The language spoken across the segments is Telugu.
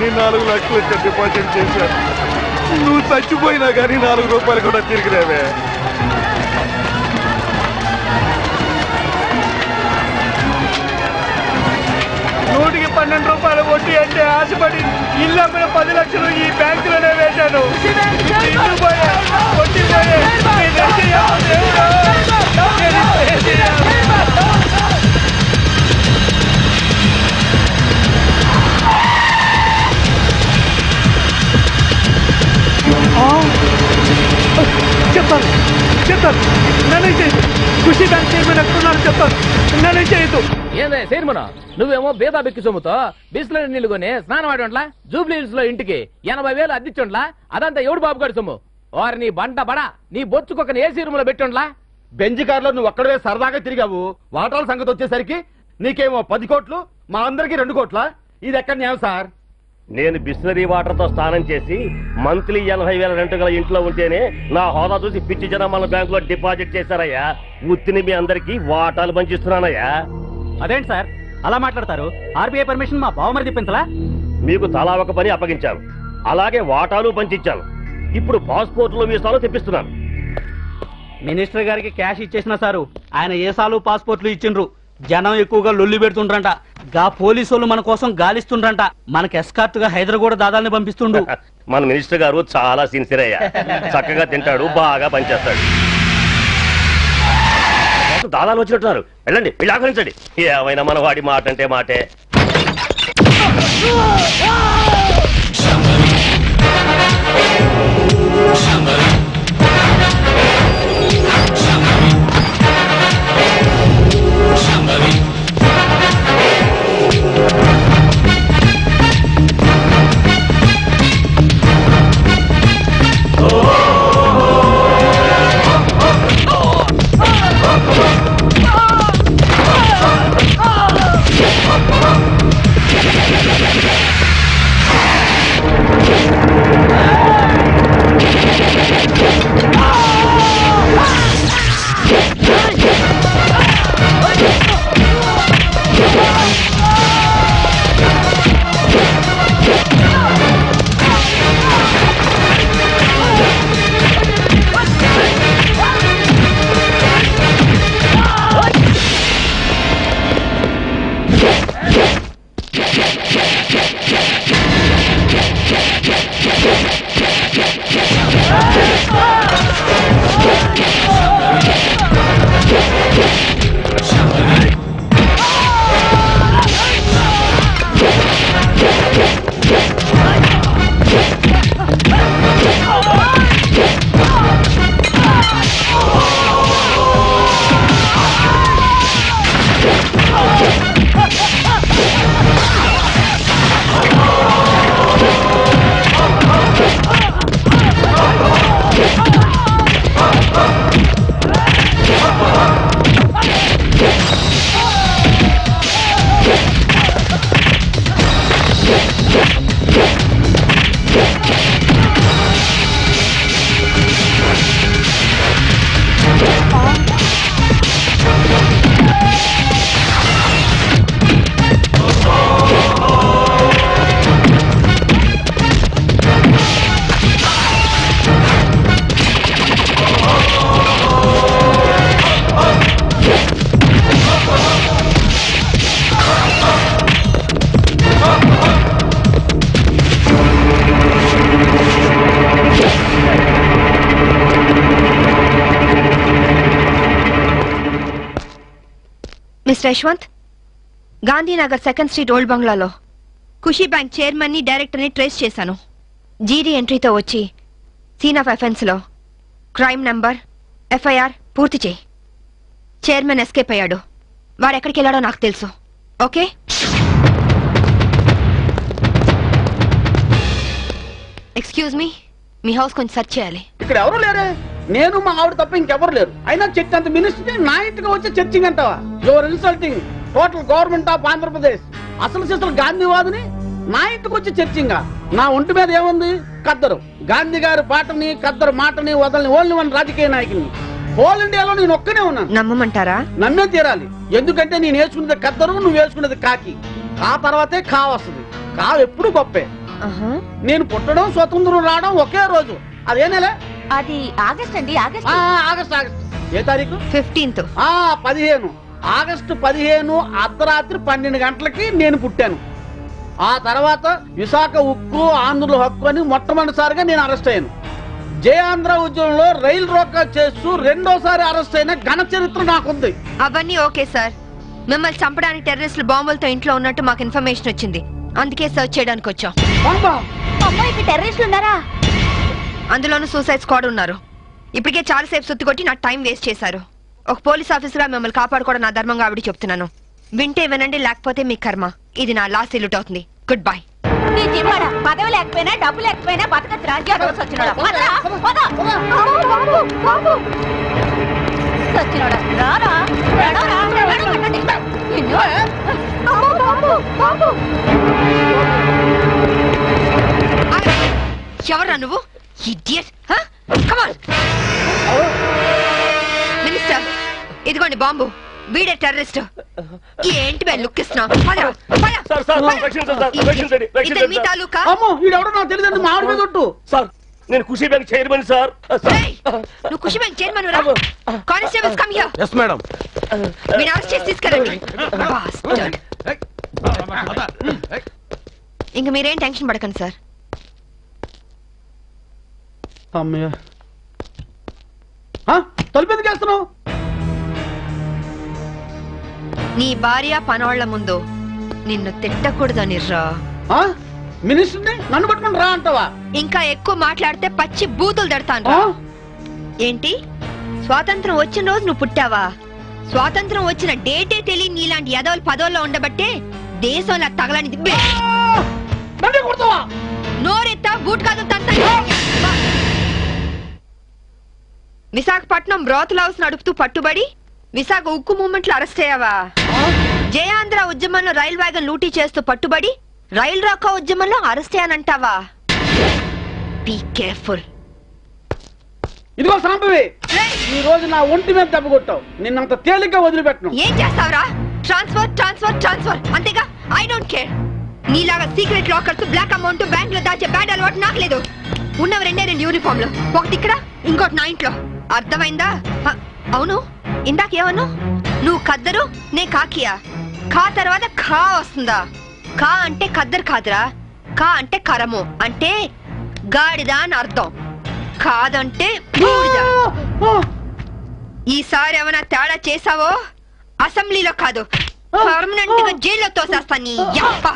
కానీ నాలుగు లక్షలు వచ్చి డిపాజిట్ చేశాను నువ్వు చచ్చిపోయినా కానీ నాలుగు రూపాయలు కూడా తిరిగి రావే నూటికి పన్నెండు రూపాయలు వడ్డీ అంటే ఆశపడి ఇల్లు అమ్మిన పది లక్షలు ఈ బ్యాంకులోనే వేశాను ఇప్పుడు ఇల్లు పోయే వడ్డీ పోయే నేనేం చేయాలి దేవుడా? నేనేం చేయాలి? చెప్తాను చెప్తాను నన్ను చేయదు ఖుషి బ్యాంక్ చైర్మన్ ఎక్కడున్నారు చెప్తాను నన్ను చేయదు ఏందే చైర్మన్ నువ్వేమో బేదా బెక్కి సొమ్ముతో బిస్లరీ నీళ్లు కొని స్నానం ఆడోంట్లా జూబ్లీ హిల్స్ లో ఇంటికి ఎనభై వేలు అద్దిచ్చోండ్లా అదంతా ఎవడు బాబు గారి సొమ్ము వారి నీ బంట బడా నీ బొచ్చుకొక ఏసీ రూమ్ లో పెట్టోండ్లా బెంజ్ కార్లో నువ్వు ఒక్కడవే సరదాగా తిరిగావు వాటాల సంగతి వచ్చేసరికి నీకేమో పది కోట్లు మా అందరికి రెండు కోట్ల ఇది ఎక్కడ న్యాయం సార్ నేను బిస్లరీ వాటర్ తో స్నానం చేసి మంత్లీ ఎనభై వేల రెంట్ గల ఇంట్లో ఉంటేనే నా హోదా చూసి పిచ్చి జనం మన బ్యాంక్ లో డిపాజిట్ చేశారయ్యా ఉత్తిని మీ అందరికి వాటాలు పంచిస్తున్నానయ్యా అదేంటి సార్ అలా మాట్లాడతారు ఆర్బీఐ పర్మిషన్ మా బావమరి తిప్పించలా మీకు తలా ఒక పని అప్పగించాను అలాగే వాటాలు పంచిచ్చాను ఇప్పుడు పాస్పోర్ట్లు వీసాలు తెప్పిస్తున్నాను మినిస్టర్ గారికి క్యాష్ ఇచ్చేసిన సారు ఆయన ఏసాలు పాస్పోర్ట్లు ఇచ్చిండ్రు జనం ఎక్కువగా లొల్లి పెడుతుండ్రంట గా పోలీసులు మన కోసం గాలిస్తుండ్రంట మనకి ఎస్కార్ట్ గా హైదరాబాద్ దాదాల్ని పంపిస్తుండు మన మినిస్టర్ గారు చాలా సిన్సియర్ అయ్యా చక్కగా తింటాడు బాగా పనిచేస్తాడు దాదాలు వచ్చినట్టున్నారు వెళ్ళండి వెళ్ళి ఆహ్వానించండి ఏమైనా మన వాడి మాట అంటే మాటే mister Yashwant Gandhinagar second street old బంగ్లాలో ఖుషీ బ్యాంక్ చైర్మన్ ని డైరెక్టర్ ని ట్రేస్ చేశాను జీడీ ఎంట్రీతో వచ్చి సీన్ ఆఫ్ అఫెన్స్ లో క్రైమ్ నంబర్ ఎఫ్ఐఆర్ పూర్తి చేయి చైర్మన్ ఎస్కేప్ అయ్యాడు వాడు ఎక్కడికి వెళ్ళాడో నాకు తెలుసు ఓకే ఎక్స్క్యూజ్ మీ మీ హౌస్ కొంచెం సెర్చ్ చేయాలి ఇక్కడ ఎవరు లేరే నేను మా ఆవిడ తప్ప ఇంకెవరు లేరు అయినా చర్చ్ అంత మినిస్టర్ నా ఇంటికి వచ్చి చర్చింగ్ అంటావా your insulting total government of Andhra Pradesh అసలు సిసలు గాంధీవాదిని నా ఇంటికి వచ్చి చర్చింగా నా ఒంటి మీద ఏముంది కద్దరు గాంధీ గారి పాటని కద్దరు మాటని వదలని ఓన్లీ వన్ రాజకీయ నాయకుని హోల్ ఇండియాలో నేను ఒక్కనే ఉన్నాను నమ్మమంటారా నమ్మే తీరాలి ఎందుకంటే నేను వేసుకున్నది కద్దరు నువ్వు వేసుకున్నది కాకి ఆ తర్వాతే కా వస్తుంది కా ఎప్పుడు గొప్పే ఆహా. నేను పుట్టడం స్వతంత్రం రావడం ఒకే రోజు అదే నెల అది ఆగస్ట్ అండి ఆగస్ట్ ఆ, ఆగస్ట్ ఆగస్ట్ ఏ తారీఖు ఫిఫ్టీన్త్ ఆ పదిహేను ఆగస్టు పదిహేను అర్ధరాత్రి పన్నెండు గంటలకి నేను పుట్టాను ఆ తర్వాత విశాఖ ఉక్కు ఆంధ్రుల హక్కు అని మొట్టమొదటిసారిగా నేను అరెస్ట్ అయ్యాను జయాంధ్ర ఉద్యమంలో రైలు రోకా చేస్తూ రెండోసారి అరెస్ట్ అయిన ఘన చరిత్ర నాకుంది అవన్నీ ఓకే సార్ మిమ్మల్ని చంపడానికి టెర్రరిస్టులు బాంబులతో ఇంట్లో ఉన్నట్టు మాకు ఇన్ఫర్మేషన్ వచ్చింది అందుకే సర్చ్ చేయడానికి వచ్చాం అమ్మా! అమ్మాయికి టెర్రరిస్టులు ఉన్నారా అందులోనూ సూసైడ్ స్క్వాడ్ ఉన్నారు ఇప్పటికే చాలాసేపు సుత్తి కొట్టి నా టైం వేస్ట్ చేశారు ఒక పోలీస్ ఆఫీసర్గా మిమ్మల్ని కాపాడుకోవడం నా ధర్మంగా ఆవిడ చెప్తున్నాను వింటే వినండి లేకపోతే మీ కర్మ ఇది నా లాస్ట్ ఇల్లుట్ అవుతుంది గుడ్ బై నీ జిమ్మడ పదవి లేకపోయినా డబ్బు లేకపోయినా బతకచ్చు రాజ్యాలు వచ్చినోడా పదరా, పద. బాబు, బాబు, బాబు. సచ్చినోడా, రారా, రారా, రారా, పట్టండి. నిన్ను. బాబు, బాబు, బాబు. ఎవరా నువ్వు ఇడియట్ కమాన్ మినిస్టర్ ఇదిగోండి బాంబు వీడే టెర్రరిస్ట్ ఏంటి బే లుక్ ఇస్తున్నావు పద, పద, సార్, సార్, పద. రక్షించండి, సార్, రక్షించండి, ఇతను రక్షించండి, మీ సార్. తాలూకా అమ్మో వీడెవడో నాకు తెలియదు మామిడి మీద ఒట్టు సార్ నేను Khushi bank chairman sir sir ఏయ్, నువ్వు ఖుషి బ్యాంక్ చైర్మన్ రా constables come here yes madam వీడు అరెస్ట్ చేసి తీసుకెళ్ళండి Bastard. ఇంక మీరేం టెన్షన్ పడకండి సార్ అమ్మయ్య తలుపు ఎందుకు వేస్తున్నావు నీ భార్య పనవాళ్ల ముందు నిన్ను తిట్టకూడదని రా ఆ? మినిస్టర్ని నన్ను పట్టుకుని రా అంటావా ఇంకా ఎక్కువ మాట్లాడితే పచ్చి బూతులు తిడతాను ఆ? రా ఏంటి స్వాతంత్రం వచ్చిన రోజు నువ్వు పుట్టావా స్వాతంత్రం వచ్చిన డేటే తెలియని నీలాంటి యదవులు పదవుల్లో ఉండబట్టే దేశంలో తగలనిది బే. ఆ! నన్నే కొడతావా నోరెత్తా బూట్ కాదు తంతా విశాఖపట్నం బ్రోత్ హౌస్ నడుపుతూ పట్టుబడి విశాఖ ఉక్కు మూమెంట్ లో అరెస్ట్ అయ్యావా జయాంధ్ర ఉద్యమంలో రైల్ వ్యాగన్ లూటీ చేస్తూ పట్టుబడి రైల్ రాకా ఉద్యమంలో అరెస్ట్ అయ్యానంటావా బీ కేర్ఫుల్ ఇదిగో సాంబవి ఈ రోజు నా ఒంటి మీద దెబ్బ కొట్టావు నిన్నంత తేలిగ్గా వదిలిపెట్టను ఏం చేస్తావురా ట్రాన్స్ఫర్ ట్రాన్స్ఫర్ ట్రాన్స్ఫర్ అంతేగా ఐ డోంట్ కేర్ నీలాగా secret lockers black amount bank లో దాచే బ్యాడ్ అలవాటు నాకు లేదు ఉన్నవి రెండే రెండు యూనిఫామ్లు ఒకటి ఇక్కడ ఇంకోటి నా ఇంట్లో అర్థమైందా హ, అవును ఇందాక ఏమను నువ్వు కద్దరు నే కాకియా కా తర్వాత ఖా వస్తుందా కా అంటే కద్దరు కాదురా కా అంటే కరము అంటే గాడిద అని అర్థం కాదంటే బూడిద ఈసారి ఏమైనా తేడా చేసావో అసెంబ్లీలో కాదు పర్మనెంట్ గా జైల్లో తోసేస్తా నీ యప్ప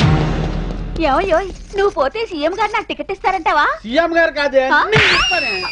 ఏమయ్యో నువ్వు పోతే సీఎం గారు నాకు టికెట్ ఇస్తారంటావా సీఎం గారు కాదే ఆ? నేను ఇస్తానే.